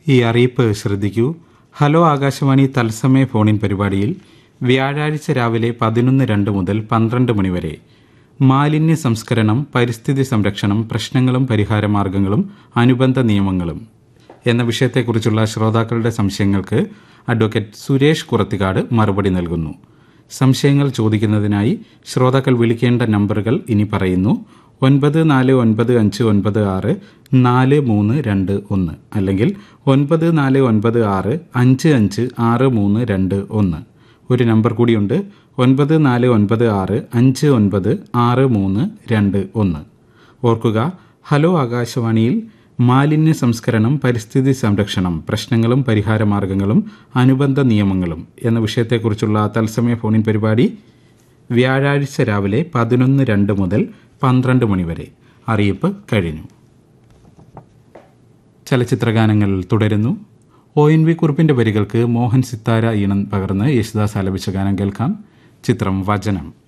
ഈ അറിയിപ്പ് ശ്രദ്ധിക്കൂ ഹലോ ആകാശവാണി തത്സമയ ഫോണിൻ പരിപാടിയിൽ വ്യാഴാഴ്ച രാവിലെ പതിനൊന്ന് രണ്ട് മുതൽ പന്ത്രണ്ട് മണിവരെ മാലിന്യ സംസ്കരണം പരിസ്ഥിതി സംരക്ഷണം പ്രശ്നങ്ങളും പരിഹാരമാർഗങ്ങളും അനുബന്ധ നിയമങ്ങളും എന്ന വിഷയത്തെക്കുറിച്ചുള്ള ശ്രോതാക്കളുടെ സംശയങ്ങൾക്ക് അഡ്വക്കേറ്റ് സുരേഷ് കുറത്തിക്കാട് മറുപടി നൽകുന്നു സംശയങ്ങൾ ചോദിക്കുന്നതിനായി ശ്രോതാക്കൾ വിളിക്കേണ്ട നമ്പറുകൾ ഇനി പറയുന്നു ഒൻപത് നാല് ഒൻപത് അഞ്ച് ഒൻപത് ആറ് നാല് മൂന്ന് രണ്ട് ഒന്ന് അല്ലെങ്കിൽ ഒൻപത് നാല് ഒൻപത് ആറ് അഞ്ച് അഞ്ച് ആറ് മൂന്ന് രണ്ട് ഒന്ന് ഒരു നമ്പർ കൂടിയുണ്ട് ഒൻപത് നാല് ഒൻപത് ആറ് അഞ്ച് ഒൻപത് ആറ് മൂന്ന് രണ്ട് ഒന്ന് ഓർക്കുക ഹലോ ആകാശവാണിയിൽ മാലിന്യ സംസ്കരണം പരിസ്ഥിതി സംരക്ഷണം പ്രശ്നങ്ങളും പരിഹാരമാർഗങ്ങളും അനുബന്ധ നിയമങ്ങളും എന്ന വിഷയത്തെക്കുറിച്ചുള്ള തത്സമയ ഫോണിൻ പരിപാടി വ്യാഴാഴ്ച രാവിലെ പതിനൊന്ന് രണ്ട് മുതൽ പന്ത്രണ്ട് മണിവരെ അറിയിപ്പ് കഴിഞ്ഞു ചലച്ചിത്രഗാനങ്ങൾ തുടരുന്നു ഒ എൻ വി കുറിപ്പിന്റെ വരികൾക്ക് മോഹൻ സിത്താര ഈണം പകർന്ന് യേശുദാസ് ആലപിച്ച ഗാനം കേൾക്കാം ചിത്രം വചനം